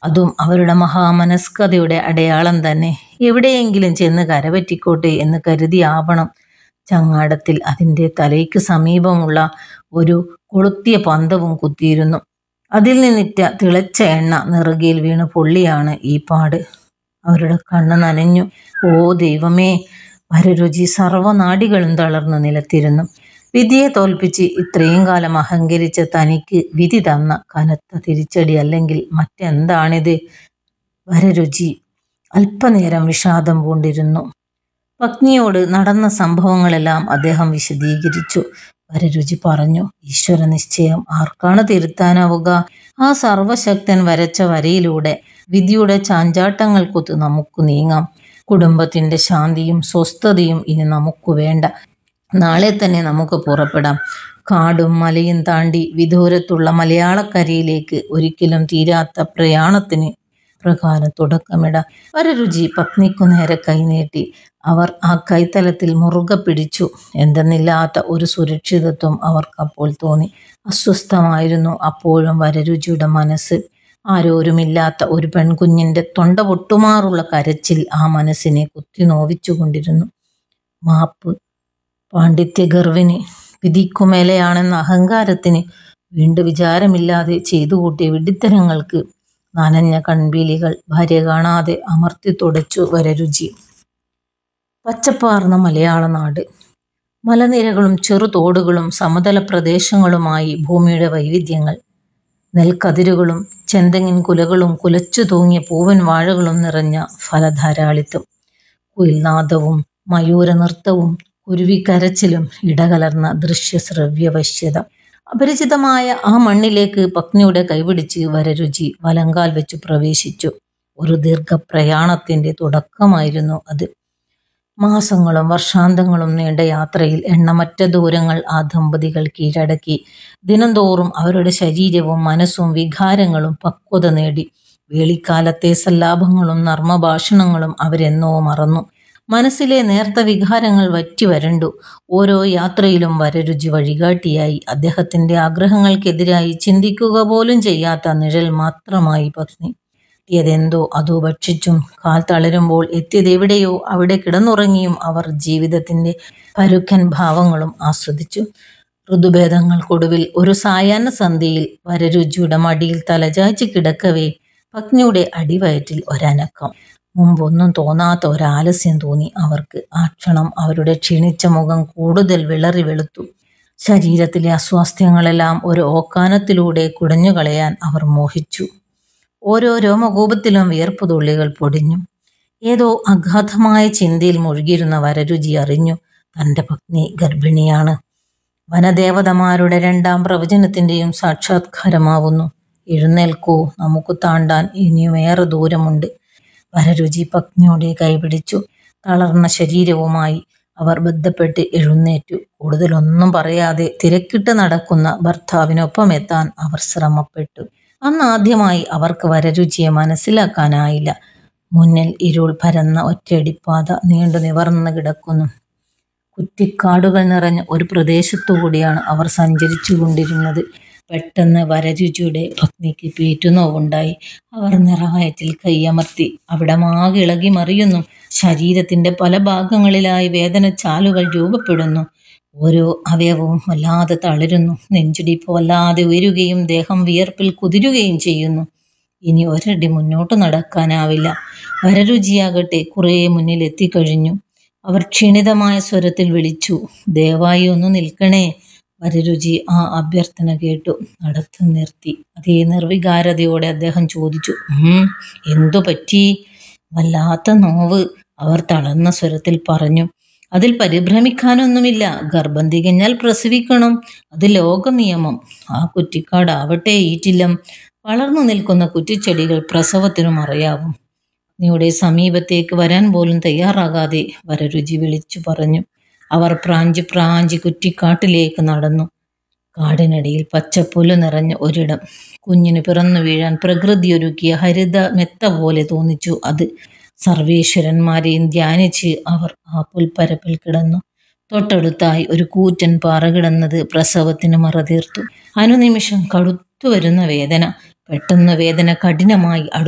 അതും അവരുടെ മഹാമനസ്കതയുടെ അടയാളം തന്നെ എവിടെയെങ്കിലും ചെന്ന് കരപറ്റിക്കോട്ടെ എന്ന് കരുതിയാവണം ചങ്ങാടത്തിൽ അതിൻ്റെ തലയ്ക്ക് സമീപമുള്ള ഒരു കൊളുത്തിയ പന്തവും കുത്തിയിരുന്നു അതിൽ നിന്നിറ്റ തിളച്ച എണ്ണ നെറുകയിൽ വീണ് പൊള്ളിയാണ് ഈ പാട് അവരുടെ കണ്ണ് നനഞ്ഞു ഓ ദൈവമേ വരരുചി സർവനാടികളും തളർന്നു നിലത്തിരുന്നു വിധിയെ തോൽപ്പിച്ച് ഇത്രയും കാലം അഹങ്കരിച്ച തനിക്ക് വിധി തന്ന കനത്ത തിരിച്ചടി അല്ലെങ്കിൽ മറ്റെന്താണിത് വരരുചി അല്പനേരം വിഷാദം പൂണ്ടിരുന്നു പത്നിയോട് നടന്ന സംഭവങ്ങളെല്ലാം അദ്ദേഹം വിശദീകരിച്ചു വരരുചി പറഞ്ഞു ഈശ്വര നിശ്ചയം ആർക്കാണ് തിരുത്താനാവുക ആ സർവശക്തൻ വരച്ച വരയിലൂടെ വിധിയുടെ ചാഞ്ചാട്ടങ്ങൾക്കൊത്ത് നമുക്ക് നീങ്ങാം കുടുംബത്തിന്റെ ശാന്തിയും സ്വസ്ഥതയും ഇനി നമുക്ക് വേണ്ട നാളെ തന്നെ നമുക്ക് പുറപ്പെടാം കാടും മലയും താണ്ടി വിദൂരത്തുള്ള മലയാളക്കരയിലേക്ക് ഒരിക്കലും തീരാത്ത പ്രയാണത്തിന് പ്രകാരം തുടക്കമിട വരരുചി പത്നിക്കു നേരെ കൈനീട്ടി അവർ ആ കൈത്തലത്തിൽ മുറുകെ പിടിച്ചു എന്തെന്നില്ലാത്ത ഒരു സുരക്ഷിതത്വം അവർക്കപ്പോൾ തോന്നി അസ്വസ്ഥമായിരുന്നു അപ്പോഴും വരരുചിയുടെ മനസ്സ് ആരോരുമില്ലാത്ത ഒരു പെൺകുഞ്ഞിന്റെ തൊണ്ട പൊട്ടുമാറുള്ള കരച്ചിൽ ആ മനസ്സിനെ കുത്തി നോവിച്ചുകൊണ്ടിരുന്നു മാപ്പ് പാണ്ഡിത്യ ഗർവിന് വിധിക്കുമേലെയാണെന്ന അഹങ്കാരത്തിന് വീണ്ടും വിചാരമില്ലാതെ ചെയ്തു കൂട്ടിയ വിഡിത്തരങ്ങൾക്ക് നനഞ്ഞ കൺപീലികൾ ഭാര്യ കാണാതെ അമർത്തി തുടച്ചു വരരുചി പച്ചപ്പാർന്ന മലയാള നാട് മലനിരകളും ചെറുതോടുകളും സമതല പ്രദേശങ്ങളുമായി ഭൂമിയുടെ വൈവിധ്യങ്ങൾ നെൽക്കതിരുകളും ചെന്തെങ്ങിൻ കുലകളും കുലച്ചു തൂങ്ങിയ പൂവൻ വാഴകളും നിറഞ്ഞ ഫലധാരാളിത്തം കുയിൽനാദവും മയൂരനൃത്തവും കുരുവിക്കരച്ചിലും ഇടകലർന്ന ദൃശ്യശ്രവ്യ വശ്യത അപരിചിതമായ ആ മണ്ണിലേക്ക് പത്നിയുടെ കൈപിടിച്ച് വരരുചി വലങ്കാൽ വെച്ച് പ്രവേശിച്ചു ഒരു ദീർഘപ്രയാണത്തിന്റെ തുടക്കമായിരുന്നു അത് മാസങ്ങളും വർഷാന്തങ്ങളും നീണ്ട യാത്രയിൽ എണ്ണമറ്റ ദൂരങ്ങൾ ആ ദമ്പതികൾ കീഴടക്കി ദിനംതോറും അവരുടെ ശരീരവും മനസ്സും വികാരങ്ങളും പക്വത നേടി വേളിക്കാലത്തെ സല്ലാപങ്ങളും നർമ്മഭാഷണങ്ങളും അവരെന്നോ മറന്നു മനസ്സിലെ നേർത്ത വികാരങ്ങൾ വറ്റി വരണ്ടു ഓരോ യാത്രയിലും വരരുചി വഴികാട്ടിയായി അദ്ദേഹത്തിന്റെ ആഗ്രഹങ്ങൾക്കെതിരായി ചിന്തിക്കുക പോലും ചെയ്യാത്ത നിഴൽ മാത്രമായി പത്നി എത്തിയതെന്തോ അതോ ഭക്ഷിച്ചും കാൽ തളരുമ്പോൾ എത്തിയതെവിടെയോ അവിടെ കിടന്നുറങ്ങിയും അവർ ജീവിതത്തിന്റെ പരുക്കൻ ഭാവങ്ങളും ആസ്വദിച്ചു ഋതുഭേദങ്ങൾക്കൊടുവിൽ ഒരു സായാഹ്ന സന്ധ്യയിൽ വരരുചിയുടെ മടിയിൽ തലചായ്ച്ച് കിടക്കവേ പത്നിയുടെ അടിവയറ്റിൽ ഒരനക്കം മുമ്പൊന്നും തോന്നാത്ത ഒരാലസ്യം തോന്നി അവർക്ക് ആ ക്ഷണം അവരുടെ ക്ഷീണിച്ച മുഖം കൂടുതൽ വിളറി വെളുത്തു ശരീരത്തിലെ അസ്വാസ്ഥ്യങ്ങളെല്ലാം ഒരു ഓക്കാനത്തിലൂടെ കുടഞ്ഞു കളയാൻ അവർ മോഹിച്ചു ഓരോ രോമകൂപത്തിലും വിയർപ്പുതുള്ളികൾ പൊടിഞ്ഞു ഏതോ അഗാധമായ ചിന്തയിൽ മുഴുകിയിരുന്ന വരരുചി അറിഞ്ഞു തന്റെ പത്നി ഗർഭിണിയാണ് വനദേവതമാരുടെ രണ്ടാം പ്രവചനത്തിന്റെയും സാക്ഷാത്കാരമാവുന്നു എഴുന്നേൽക്കൂ നമുക്ക് താണ്ടാൻ ഇനിയും ഏറെ ദൂരമുണ്ട് വരരുചി പത്നിയുടെ കൈപിടിച്ചു തളർന്ന ശരീരവുമായി അവർ ബന്ധപ്പെട്ട് എഴുന്നേറ്റു കൂടുതലൊന്നും പറയാതെ തിരക്കിട്ട് നടക്കുന്ന ഭർത്താവിനൊപ്പം എത്താൻ അവർ ശ്രമപ്പെട്ടു അന്ന് ആദ്യമായി അവർക്ക് വരരുചിയെ മനസ്സിലാക്കാനായില്ല മുന്നിൽ ഇരുൾ പരന്ന ഒറ്റയടിപ്പാത നീണ്ടു നിവർന്നു കിടക്കുന്നു കുറ്റിക്കാടുകൾ നിറഞ്ഞ ഒരു പ്രദേശത്തുകൂടിയാണ് അവർ സഞ്ചരിച്ചു കൊണ്ടിരുന്നത് പെട്ടെന്ന് വരരുചിയുടെ പത്നിക്ക് പേറ്റുനോവുണ്ടായി അവർ നിറവയറ്റിൽ കൈയമർത്തി അവിടെ മാകെ ഇളകി മറിയുന്നു ശരീരത്തിന്റെ പല ഭാഗങ്ങളിലായി വേദനച്ചാലുകൾ രൂപപ്പെടുന്നു ഓരോ അവയവവും വല്ലാതെ തളരുന്നു നെഞ്ചിടിപ്പ് വല്ലാതെ ഉയരുകയും ദേഹം വിയർപ്പിൽ കുതിരുകയും ചെയ്യുന്നു ഇനി ഒരടി മുന്നോട്ട് നടക്കാനാവില്ല വരരുചിയാകട്ടെ കുറേ മുന്നിൽ എത്തിക്കഴിഞ്ഞു അവർ ക്ഷീണിതമായ സ്വരത്തിൽ വിളിച്ചു ദയവായി ഒന്ന് നിൽക്കണേ വരരുചി ആ അഭ്യർത്ഥന കേട്ടു നടത്തം നിർത്തി അതേ നിർവികാരതയോടെ അദ്ദേഹം ചോദിച്ചു ഉം എന്തു പറ്റി വല്ലാത്ത നോവ് അവർ തളർന്ന സ്വരത്തിൽ പറഞ്ഞു അതിൽ പരിഭ്രമിക്കാനൊന്നുമില്ല ഗർഭം തികഞ്ഞാൽ പ്രസവിക്കണം അത് ലോക നിയമം ആ കുറ്റിക്കാടാവട്ടെ ഈറ്റില്ലം വളർന്നു നിൽക്കുന്ന കുറ്റിച്ചെടികൾ പ്രസവത്തിനും അറിയാവും നീയുടെ സമീപത്തേക്ക് വരാൻ പോലും തയ്യാറാകാതെ വരരുചി വിളിച്ചു പറഞ്ഞു അവർ പ്രാഞ്ചി പ്രാഞ്ചി കുറ്റിക്കാട്ടിലേക്ക് നടന്നു കാടിനടിയിൽ പച്ചപ്പുല്ല് നിറഞ്ഞ ഒരിടം കുഞ്ഞിന് പിറന്നു വീഴാൻ പ്രകൃതി ഒരുക്കിയ ഹരിത മെത്ത പോലെ തോന്നിച്ചു അത് സർവേശ്വരന്മാരെയും ധ്യാനിച്ച് അവർ ആ പുൽപ്പരപ്പിൽ കിടന്നു തൊട്ടടുത്തായി ഒരു കൂറ്റൻ പാറ കിടന്നത് പ്രസവത്തിന് മറതീർത്തു അനുനിമിഷം കടുത്തു വരുന്ന വേദന പെട്ടെന്ന് വേദന കഠിനമായി അടു